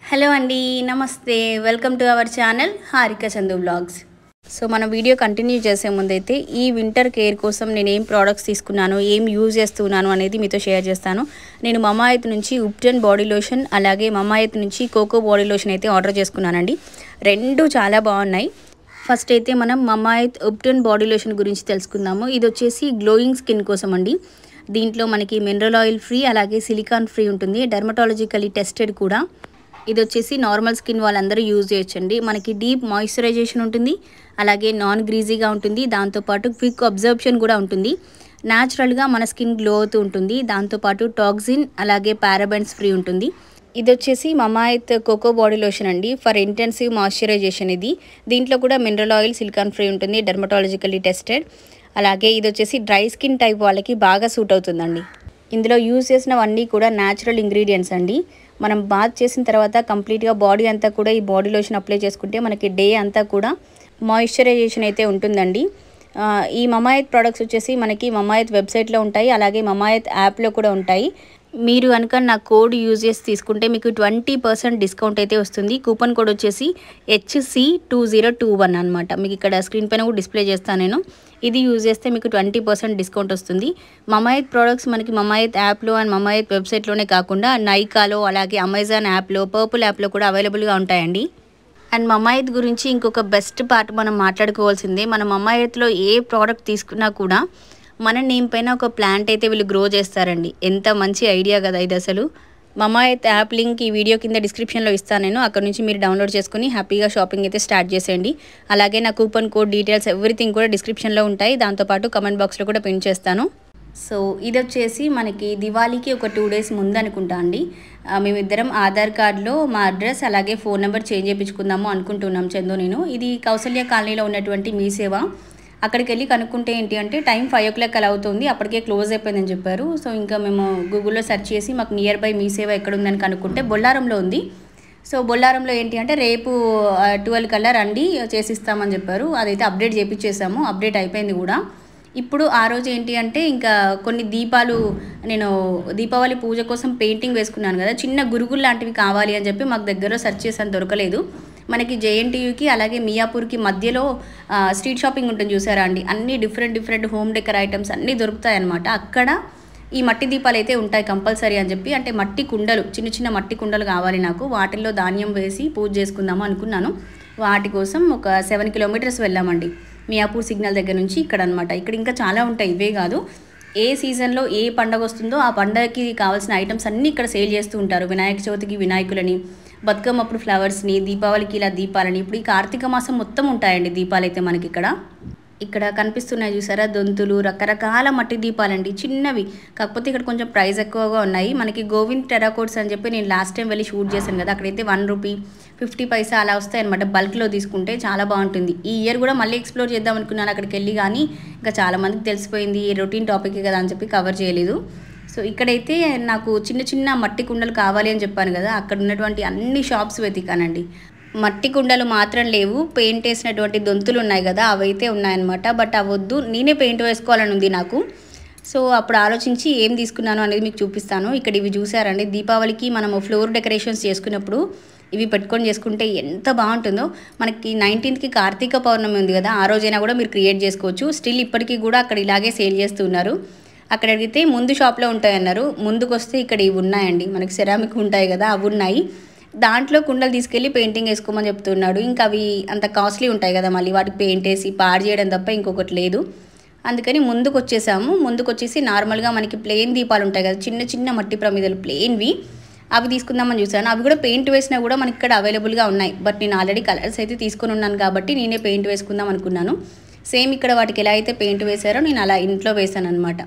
hello అండి నమస్తే welcome to our channel Harika Chandu vlogs so మన వీడియో కంటిన్యూ చేసే ముందైతే ఈ వింటర్ కేర్ కోసం నేను ఏం ప్రోడక్ట్స్ తీసుకున్నాను ఏం యూజ్ చేస్తున్నాను అనేది మీతో షేర్ చేస్తాను నేను మమాయత్ నుంచి ఉప్టన్ బాడీ లోషన్ అలాగే మమాయత్ నుంచి కోకో బాడీ లోషన్ అయితే ఆర్డర్ చేసుకున్నానండి రెండు చాలా బాగున్నాయి ఫస్ట్ అయితే మనం మమాయత్ ఉప్టన్ బాడీ లోషన్ గురించి తెలుసుకుందాము ఇది వచ్చేసి గ్లోయింగ్ స్కిన్ కోసం అండి దీంట్లో మనకి మినరల్ ఆయిల్ ఫ్రీ అలాగే సిలికాన్ ఫ్రీ ఉంటుంది డెర్మటాలజికలీ టెస్టెడ్ కూడా ఇది వచ్చేసి నార్మల్ స్కిన్ వాళ్ళందరూ యూజ్ చేయొచ్చండి మనకి డీప్ మాయిశ్చరైజేషన్ ఉంటుంది అలాగే నాన్ గ్రీజీగా ఉంటుంది దాంతోపాటు క్విక్ అబ్జర్ప్షన్ కూడా ఉంటుంది న్యాచురల్గా మన స్కిన్ గ్లో అవుతూ ఉంటుంది దాంతోపాటు టాక్సిన్ అలాగే పారాబెన్స్ ఫ్రీ ఉంటుంది ఇది వచ్చేసి మమాయత్ కోకో బాడీ లోషన్ అండి ఫర్ ఇంటెన్సివ్ మాయిశ్చరైజేషన్ ఇది దీంట్లో కూడా మినరల్ ఆయిల్ సిలికాన్ ఫ్రీ ఉంటుంది డెర్మటాలజికలీ టెస్టెడ్ అలాగే ఇది వచ్చేసి డ్రై స్కిన్ టైప్ వాళ్ళకి బాగా సూట్ అవుతుందండి ఇందులో యూజ్ చేసినవన్నీ కూడా న్యాచురల్ ఇంగ్రీడియంట్స్ అండి మనం బాత్ చేసిన తర్వాత కంప్లీట్గా బాడీ అంతా కూడా ఈ బాడీ లోషన్ అప్లై చేసుకుంటే మనకి డే అంతా కూడా మాయిశ్చరైజేషన్ అయితే ఉంటుందండి ఆ, ఈ మమాయత్ ప్రోడక్ట్స్ వచ్చేసి మనకి మమాయత్ వెబ్సైట్లో ఉంటాయి అలాగే మమాయత్ యాప్లో కూడా ఉంటాయి మీరు కనుక నా కోడ్ యూజ్ చేసి తీసుకుంటే మీకు ట్వంటీ పర్సెంట్ డిస్కౌంట్ అయితే వస్తుంది కూపన్ కోడ్ వచ్చేసి HC two zero two one అనమాట మీకు ఇక్కడ స్క్రీన్ పైన కూడా డిస్ప్లే చేస్తాను నేను ఇది యూజ్ చేస్తే మీకు ట్వంటీ పర్సెంట్ డిస్కౌంట్ వస్తుంది మమాయత్ ప్రోడక్ట్స్ మనకి మమాయత్ యాప్లో అండ్ మమాయత్ వెబ్సైట్లోనే కాకుండా నైకాలో అలాగే అమెజాన్ యాప్లో పర్పుల్ యాప్లో కూడా అవైలబుల్గా ఉంటాయండి అండ్ మమాయత్ గురించి ఇంకొక బెస్ట్ పార్ట్ మనం మాట్లాడుకోవాల్సిందే మన మమాయత్లో ఏ ప్రోడక్ట్ తీసుకున్నా కూడా మన నేమ్ పైన ఒక ప్లాంట్ అయితే వీళ్ళు గ్రో చేస్తారండి ఎంత మంచి ఐడియా కదా ఇది అసలు మమాయత్ యాప్ లింక్ ఈ వీడియో కింద డిస్క్రిప్షన్లో ఇస్తాను నేను అక్కడ నుంచి మీరు డౌన్లోడ్ చేసుకుని హ్యాపీగా షాపింగ్ అయితే స్టార్ట్ చేసేయండి అలాగే నా కూపన్ కోడ్ డీటెయిల్స్ ఎవ్రీథింగ్ కూడా డిస్క్రిప్షన్లో ఉంటాయి దాంతోపాటు కమెంట్ బాక్స్లో కూడా పిన్ చేస్తాను సో ఇది వచ్చేసి మనకి దివాళీకి ఒక టూ డేస్ ముందు అనుకుంటా అండి ఆ, మేమిద్దరం ఆధార్ కార్డులో మా అడ్రస్ అలాగే ఫోన్ నెంబర్ చేంజ్ చేయించుకుందాము అనుకుంటున్నాం చందు నేను ఇది కౌసల్య కాలనీలో ఉన్నటువంటి మీ సేవ అక్కడికి వెళ్ళి కనుక్కుంటే ఏంటి అంటే టైం ఫైవ్ ఓ క్లాక్ అలా అవుతుంది అప్పటికే క్లోజ్ అయిపోయిందని చెప్పారు సో ఇంకా మేము గూగుల్లో సెర్చ్ చేసి మాకు నియర్ బై మీ సేవ ఎక్కడ ఉందని కనుక్కుంటే బొల్లారంలో ఉంది సో బొల్లారంలో ఏంటి అంటే రేపు ట్వెల్వ్ కల్లా రండి చేసిస్తామని చెప్పారు అదైతే అప్డేట్ చేపించేసాము అప్డేట్ అయిపోయింది కూడా ఇప్పుడు ఆ రోజు ఏంటి అంటే ఇంకా కొన్ని దీపాలు నేను దీపావళి పూజ కోసం పెయింటింగ్ వేసుకున్నాను కదా చిన్న గురుగులు లాంటివి కావాలి అని చెప్పి మాకు దగ్గరలో సెర్చ్ చేసాను దొరకలేదు మనకి జేఎన్టీయూకి అలాగే మియాపూర్కి మధ్యలో ఆ, స్ట్రీట్ షాపింగ్ ఉంటుంది చూసారా అండి అన్ని different different home decor items అన్నీ దొరుకుతాయి అన్నమాట అక్కడ ఈ మట్టి దీపాలు అయితే ఉంటాయి కంపల్సరీ అని చెప్పి అంటే మట్టి కుండలు చిన్న చిన్న మట్టి కుండలు కావాలి నాకు వాటిల్లో ధాన్యం వేసి పూజ చేసుకుందాము అనుకున్నాను వాటి కోసం ఒక సెవెన్ కిలోమీటర్స్ వెళ్ళామండి మియాపూర్ సిగ్నల్ దగ్గర నుంచి ఇక్కడ అనమాట ఇక్కడ ఇంకా చాలా ఉంటాయి ఇవే కాదు ఏ సీజన్లో ఏ పండగ వస్తుందో ఆ పండగకి కావాల్సిన ఐటమ్స్ అన్నీ ఇక్కడ సేల్ చేస్తూ ఉంటారు వినాయక చవితికి వినాయకులని బతుకమ్మ అప్పుడు ఫ్లవర్స్ని దీపావళికి ఇలా దీపాలని ఇప్పుడు ఈ కార్తీక మాసం మొత్తం ఉంటాయండి దీపాలు అయితే మనకి ఇక్కడ ఇక్కడ కనిపిస్తున్నాయి చూసారా దొంతులు రకరకాల మట్టి దీపాలండి చిన్నవి కాకపోతే ఇక్కడ కొంచెం ప్రైస్ ఎక్కువగా ఉన్నాయి మనకి గోవింద్ టెరాకోట్స్ అని చెప్పి నేను లాస్ట్ టైం వెళ్ళి షూట్ చేశాను కదా అక్కడైతే వన్ రూపీ ఫిఫ్టీ పైసా అలా వస్తాయి అనమాట బల్క్లో తీసుకుంటే చాలా బాగుంటుంది ఈ ఇయర్ కూడా మళ్ళీ ఎక్స్ప్లోర్ చేద్దాం అనుకున్నాను అక్కడికి వెళ్ళి కానీ ఇంకా చాలా మందికి తెలిసిపోయింది రొటీన్ టాపిక్ కదా అని చెప్పి కవర్ చేయలేదు సో ఇక్కడైతే నాకు చిన్న చిన్న మట్టి కుండలు కావాలి అని చెప్పాను కదా అక్కడ ఉన్నటువంటి అన్ని షాప్స్ వెతికానండి మట్టి కుండలు మాత్రం లేవు పెయింట్ వేసినటువంటి దొంతులు ఉన్నాయి కదా అవైతే ఉన్నాయన్నమాట బట్ అవొద్దు నేనే పెయింట్ వేసుకోవాలని ఉంది నాకు సో అప్పుడు ఆలోచించి ఏం తీసుకున్నాను అనేది మీకు చూపిస్తాను ఇక్కడ ఇవి చూసారండి దీపావళికి మనము ఫ్లోర్ డెకరేషన్స్ చేసుకున్నప్పుడు ఇవి పెట్టుకొని చేసుకుంటే ఎంత బాగుంటుందో మనకి నైన్టీన్త్కి కార్తీక పౌర్ణమి ఉంది కదా ఆ రోజైనా కూడా మీరు క్రియేట్ చేసుకోవచ్చు స్టిల్ ఇప్పటికీ కూడా అక్కడ ఇలాగే సేల్ చేస్తున్నారు అక్కడ అడిగితే ముందు షాప్లో ఉంటాయన్నారు ముందుకు వస్తే ఇక్కడ ఇవి ఉన్నాయండి మనకి సెరామిక్ ఉంటాయి కదా అవి ఉన్నాయి దాంట్లో కుండలు తీసుకెళ్ళి పెయింటింగ్ వేసుకోమని చెప్తున్నాడు ఇంకా అవి అంత కాస్ట్లీ ఉంటాయి కదా మళ్ళీ వాటికి పెయింట్ వేసి పాడు చేయడం తప్ప ఇంకొకటి లేదు అందుకని ముందుకు వచ్చేసాము ముందుకు వచ్చేసి నార్మల్గా మనకి ప్లెయిన్ దీపాలు ఉంటాయి కదా చిన్న చిన్న మట్టి ప్రమిదలు ప్లెయిన్వి అవి తీసుకుందామని చూసాను అవి కూడా పెయింట్ వేసినా కూడా మనకి ఇక్కడ అవైలబుల్గా ఉన్నాయి బట్ నేను ఆల్రెడీ కలర్స్ అయితే తీసుకొని ఉన్నాను కాబట్టి నేనే పెయింట్ వేసుకుందాం అనుకున్నాను సేమ్ ఇక్కడ వాటికి ఎలా అయితే పెయింట్ వేశారో నేను అలా ఇంట్లో వేశాను అనమాట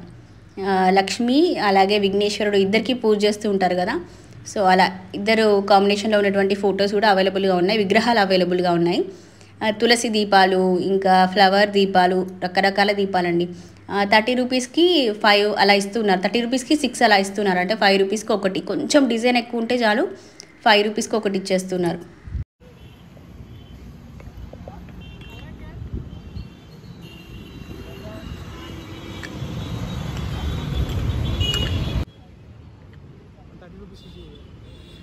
లక్ష్మి అలాగే విఘ్నేశ్వరుడు ఇద్దరికి పూజ చేస్తూ ఉంటారు కదా సో అలా ఇద్దరు కాంబినేషన్లో ఉన్నటువంటి ఫొటోస్ కూడా అవైలబుల్గా ఉన్నాయి విగ్రహాలు అవైలబుల్గా ఉన్నాయి ఆ, తులసి దీపాలు ఇంకా ఫ్లవర్ దీపాలు రకరకాల దీపాలండి థర్టీ రూపీస్కి ఫైవ్ అలా ఇస్తున్నారు థర్టీ రూపీస్కి సిక్స్ అలా ఇస్తున్నారు అంటే ఫైవ్ రూపీస్కి ఒకటి కొంచెం డిజైన్ ఎక్కువ ఉంటే చాలు ఫైవ్ రూపీస్కి ఒకటి ఇచ్చేస్తున్నారు సో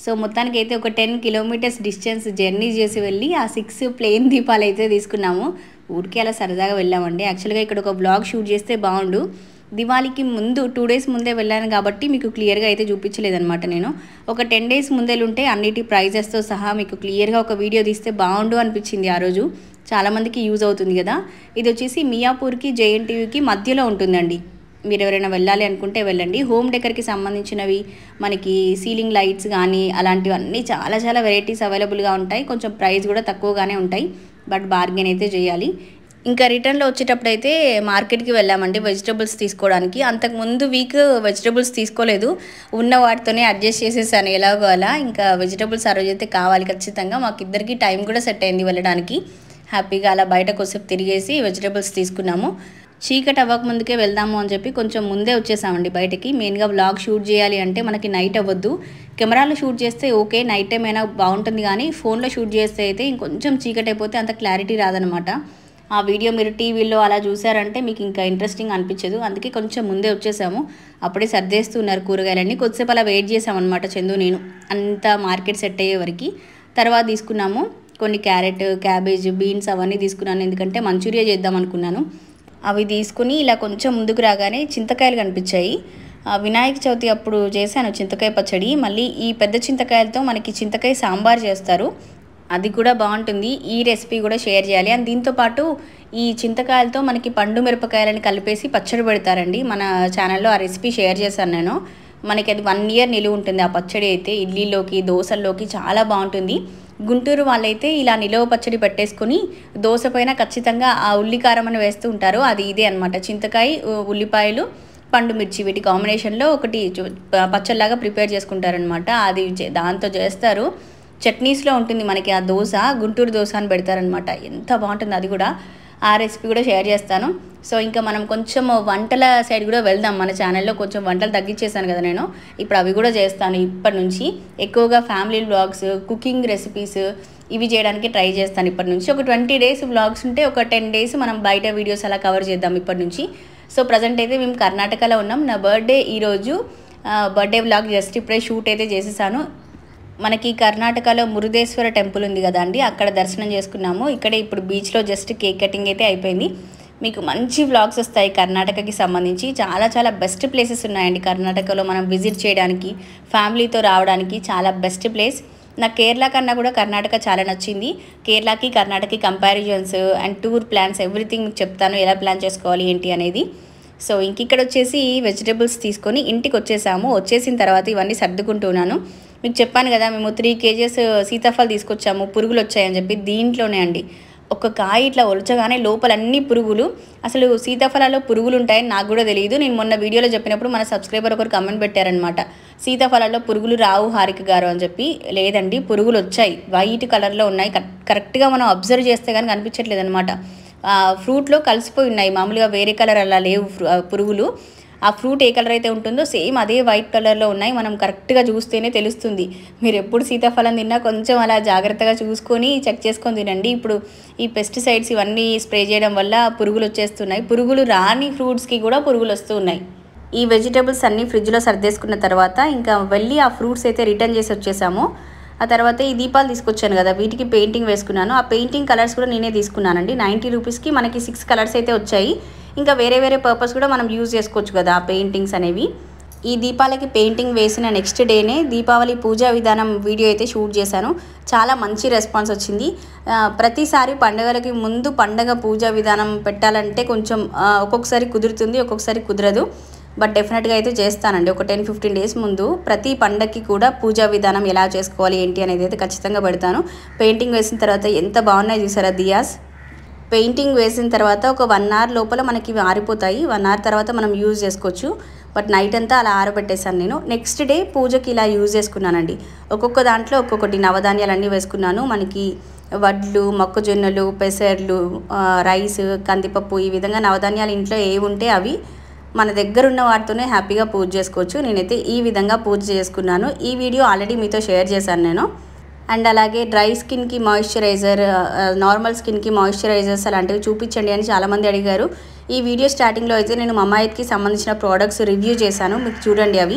సో మొత్తానికి అయితే ఒక టెన్ కిలోమీటర్స్ డిస్టెన్స్ జర్నీ చేసి వెళ్ళి ఆ సిక్స్ ప్లేన్ దీపాలు అయితే తీసుకున్నాము ఊరికే అలా సరదాగా వెళ్ళామండి యాక్చువల్గా ఇక్కడ ఒక బ్లాగ్ షూట్ చేస్తే బాగుండు దివాళీకి ముందు టూ డేస్ ముందే వెళ్ళాను కాబట్టి మీకు క్లియర్గా అయితే చూపించలేదన్నమాట నేను ఒక టెన్ డేస్ ముందే ఉంటే అన్నిటి ప్రైజెస్తో సహా మీకు క్లియర్గా ఒక వీడియో తీస్తే బాగుండు అనిపించింది ఆ రోజు చాలామందికి యూజ్ అవుతుంది కదా ఇది వచ్చేసి మియాపూర్కి జేఎన్టీయూకి మధ్యలో ఉంటుందండి మీరు ఎవరైనా వెళ్ళాలి అనుకుంటే వెళ్ళండి హోమ్ డెకర్కి సంబంధించినవి మనకి సీలింగ్ లైట్స్ కానీ అలాంటివన్నీ చాలా చాలా వెరైటీస్ అవైలబుల్గా ఉంటాయి కొంచెం ప్రైస్ కూడా తక్కువగానే ఉంటాయి బట్ బార్గెన్ అయితే చేయాలి ఇంకా రిటర్న్లో వచ్చేటప్పుడు అయితే మార్కెట్కి వెళ్ళామండి వెజిటబుల్స్ తీసుకోవడానికి అంతకుముందు వీక్ వెజిటబుల్స్ తీసుకోలేదు ఉన్న వాటితోనే అడ్జస్ట్ చేసేసాను ఎలాగో అలా ఇంకా వెజిటబుల్స్ ఆ రోజు అయితే కావాలి ఖచ్చితంగా మాకు ఇద్దరికి టైం కూడా సెట్ అయింది వెళ్ళడానికి హ్యాపీగా అలా బయట కొద్దిసేపు తిరిగేసి వెజిటబుల్స్ తీసుకున్నాము చీకటి అవ్వక ముందుకే వెళ్దాము అని చెప్పి కొంచెం ముందే వచ్చేసామండి బయటికి మెయిన్గా వ్లాగ్ షూట్ చేయాలి అంటే మనకి నైట్ అవ్వద్దు కెమెరాలో షూట్ చేస్తే ఓకే నైట్ టైం అయినా బాగుంటుంది కానీ ఫోన్లో షూట్ చేస్తే అయితే ఇంకొంచెం చీకటి అయిపోతే అంత క్లారిటీ రాదనమాట ఆ వీడియో మీరు టీవీలో అలా చూసారంటే మీకు ఇంకా ఇంట్రెస్టింగ్ అనిపించదు అందుకే కొంచెం ముందే వచ్చేసాము అప్పుడే సర్దేస్తున్నారు కూరగాయలన్నీ కొద్దిసేపు అలా వెయిట్ చేసామన్నమాట చందు నేను అంత మార్కెట్ సెట్ అయ్యే వరకు తర్వాత తీసుకున్నాము కొన్ని క్యారెట్ క్యాబేజ్ బీన్స్ అవన్నీ తీసుకున్నాను ఎందుకంటే మంచూరియా చేద్దాం అనుకున్నాను అవి తీసుకుని ఇలా కొంచెం ముందుకు రాగానే చింతకాయలు కనిపించాయి ఆ వినాయక చవితి అప్పుడు చేశాను చింతకాయ పచ్చడి మళ్ళీ ఈ పెద్ద చింతకాయలతో మనకి చింతకాయ సాంబార్ చేస్తారు అది కూడా బాగుంటుంది ఈ రెసిపీ కూడా షేర్ చేయాలి అండ్ దీంతో పాటు ఈ చింతకాయలతో మనకి పండు మిరపకాయలని కలిపేసి పచ్చడి పెడతారండి మన ఛానల్లో ఆ రెసిపీ షేర్ చేశాను నేను మనకి అది వన్ ఇయర్ నిలువ ఉంటుంది ఆ పచ్చడి అయితే ఇడ్లీలోకి దోశల్లోకి చాలా బాగుంటుంది గుంటూరు వాళ్ళైతే ఇలా నిలువ పచ్చడి పెట్టేసుకుని దోశ పైన ఖచ్చితంగా ఆ ఉల్లికారం అని వేస్తూ ఉంటారు అది ఇదే అనమాట చింతకాయ ఉ- ఉల్లిపాయలు పండు మిర్చి వీటి కాంబినేషన్లో ఒకటి చు- ప- పచ్చడిలాగా ప్రిపేర్ చేసుకుంటారనమాట అది చే- దాంతో చేస్తారు చట్నీస్లో ఉంటుంది మనకి ఆ దోశ గుంటూరు దోశ అని పెడతారనమాట ఎంత బాగుంటుంది అది కూడా ఆ రెసిపీ కూడా షేర్ చేస్తాను సో ఇంకా మనం కొంచెం వంటల సైడ్ కూడా వెళ్దాం మన ఛానల్లో కొంచెం వంటలు తగ్గించేసాను కదా నేను ఇప్పుడు అవి కూడా చేస్తాను ఇప్పటి నుంచి ఎక్కువగా ఫ్యామిలీ వ్లాగ్స్ కుకింగ్ రెసిపీస్ ఇవి చేయడానికి ట్రై చేస్తాను ఇప్పటి నుంచి ఒక ట్వంటీ డేస్ వ్లాగ్స్ ఉంటే ఒక టెన్ డేస్ మనం బయట వీడియోస్ అలా కవర్ చేద్దాం ఇప్పటి నుంచి సో ప్రజెంట్ అయితే మేము కర్ణాటకలో ఉన్నాం నా బర్త్డే ఈరోజు బర్త్డే వ్లాగ్ జస్ట్ ఇప్పుడే షూట్ అయితే చేసేసాను మనకి కర్ణాటకలో మురుదేశ్వర టెంపుల్ ఉంది కదా అండి అక్కడ దర్శనం చేసుకున్నాము ఇక్కడే ఇప్పుడు బీచ్లో జస్ట్ కేక్ కటింగ్ అయితే అయిపోయింది మీకు మంచి వ్లాగ్స్ వస్తాయి కర్ణాటకకి సంబంధించి చాలా చాలా బెస్ట్ ప్లేసెస్ ఉన్నాయండి కర్ణాటకలో మనం విజిట్ చేయడానికి ఫ్యామిలీతో రావడానికి చాలా బెస్ట్ ప్లేస్ నాకు కేరళ కన్నా కూడా కర్ణాటక చాలా నచ్చింది కేరళకి కర్ణాటకకి comparisons and tour plans everything మీకు చెప్తాను ఎలా ప్లాన్ చేసుకోవాలి ఏంటి అనేది సో ఇంక ఇక్కడ వచ్చేసి వెజిటేబుల్స్ తీసుకొని ఇంటికి వచ్చేసాము వచ్చేసిన తర్వాత ఇవన్నీ సర్దుకుంటున్నాను మీకు చెప్పాను కదా మేము త్రీ కేజెస్ సీతాఫలం తీసుకొచ్చాము పురుగులు వచ్చాయని చెప్పి దీంట్లోనే అండి ఒక కాయ ఇట్లా ఒలచగానే లోపల అన్ని పురుగులు అసలు సీతాఫలాల్లో పురుగులు ఉంటాయని నాకు కూడా తెలియదు నేను మొన్న వీడియోలో చెప్పినప్పుడు మన సబ్స్క్రైబర్ ఒకరు కమెంట్ పెట్టారనమాట సీతాఫలాల్లో పురుగులు రావు హారిక గారు అని చెప్పి లేదండి పురుగులు వచ్చాయి వైట్ కలర్లో ఉన్నాయి కరెక్ట్- కరెక్ట్గా మనం అబ్జర్వ్ చేస్తే కానీ కనిపించట్లేదు అనమాట ఫ్రూట్లో కలిసిపోయి ఉన్నాయి మామూలుగా వేరే కలర్ అలా లేవు ఫ్రు- ఆ పురుగులు ఆ ఫ్రూట్ ఏ కలర్ అయితే ఉంటుందో సేమ్ అదే వైట్ కలర్లో ఉన్నాయి మనం కరెక్ట్గా చూస్తేనే తెలుస్తుంది మీరు ఎప్పుడు సీతాఫలం తిన్నా కొంచెం అలా జాగ్రత్తగా చూసుకొని చెక్ చేసుకొని తినండి ఇప్పుడు ఈ పెస్టిసైడ్స్ ఇవన్నీ స్ప్రే చేయడం వల్ల పురుగులు వచ్చేస్తున్నాయి పురుగులు రాని ఫ్రూట్స్కి కూడా పురుగులు వస్తూ ఉన్నాయి ఈ వెజిటేబుల్స్ అన్నీ ఫ్రిడ్జ్లో సర్దేసుకున్న తర్వాత ఇంకా వెళ్ళి ఆ ఫ్రూట్స్ అయితే రిటర్న్ చేసి వచ్చేసాము ఆ తర్వాత ఈ దీపాలు తీసుకొచ్చాను కదా వీటికి పెయింటింగ్ వేసుకున్నాను ఆ పెయింటింగ్ కలర్స్ కూడా నేనే తీసుకున్నానండి నైంటీ రూపీస్కి మనకి సిక్స్ కలర్స్ అయితే వచ్చాయి ఇంకా వేరే వేరే పర్పస్ కూడా మనం యూజ్ చేసుకోవచ్చు కదా ఆ పెయింటింగ్స్ అనేవి ఈ దీపాలకి పెయింటింగ్ వేసిన నెక్స్ట్ డేనే దీపావళి పూజా విధానం వీడియో అయితే షూట్ చేశాను చాలా మంచి రెస్పాన్స్ వచ్చింది ఆ, ప్రతిసారి పండుగలకి ముందు పండగ పూజా విధానం పెట్టాలంటే కొంచెం ఆ, ఒక్కొక్కసారి కుదురుతుంది ఒక్కొక్కసారి కుదరదు బట్ డెఫినెట్గా అయితే చేస్తానండి ఒక టెన్ ఫిఫ్టీన్ డేస్ ముందు ప్రతి పండగకి కూడా పూజా విధానం ఎలా చేసుకోవాలి ఏంటి అనేది అయితే ఖచ్చితంగా పెడతాను పెయింటింగ్ వేసిన తర్వాత ఎంత బాగున్నాయి చూసారా దియాస్ పెయింటింగ్ వేసిన తర్వాత ఒక వన్ అవర్ లోపల మనకి ఇవి ఆరిపోతాయి వన్ అవర్ తర్వాత మనం యూజ్ చేసుకోవచ్చు బట్ నైట్ అంతా అలా ఆరబెట్టేశాను నేను నెక్స్ట్ డే పూజకి ఇలా యూజ్ చేసుకున్నానండి ఒక్కొక్క దాంట్లో ఒక్కొక్కటి నవధాన్యాలు అన్నీ వేసుకున్నాను మనకి వడ్లు మొక్కజొన్నలు పెసర్లు ఆ, రైస్ కందిపప్పు ఈ విధంగా నవధాన్యాలు ఇంట్లో ఏ ఉంటే అవి మన దగ్గర ఉన్న వాటితోనే హ్యాపీగా పూజ చేసుకోవచ్చు నేనైతే ఈ విధంగా పూజ చేసుకున్నాను ఈ వీడియో ఆల్రెడీ మీతో షేర్ చేశాను నేను అండ్ అలాగే డ్రై స్కిన్కి మాయిశ్చరైజర్ నార్మల్ స్కిన్కి మాయిశ్చరైజర్స్ అలాంటివి చూపించండి అని చాలామంది అడిగారు ఈ వీడియో స్టార్టింగ్లో అయితే నేను మమాయిత్కి సంబంధించిన ప్రోడక్ట్స్ రివ్యూ చేశాను మీకు చూడండి అవి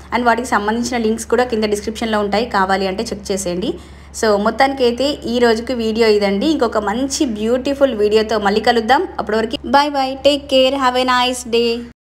అండ్ వాటికి సంబంధించిన లింక్స్ కూడా కింద డిస్క్రిప్షన్లో ఉంటాయి కావాలి అంటే చెక్ చేసేయండి సో మొత్తానికి అయితే ఈ రోజుకి వీడియో ఇదండి ఇంకొక మంచి బ్యూటిఫుల్ వీడియోతో మళ్ళీ కలుద్దాం అప్పటివరకు bye bye take care have a nice day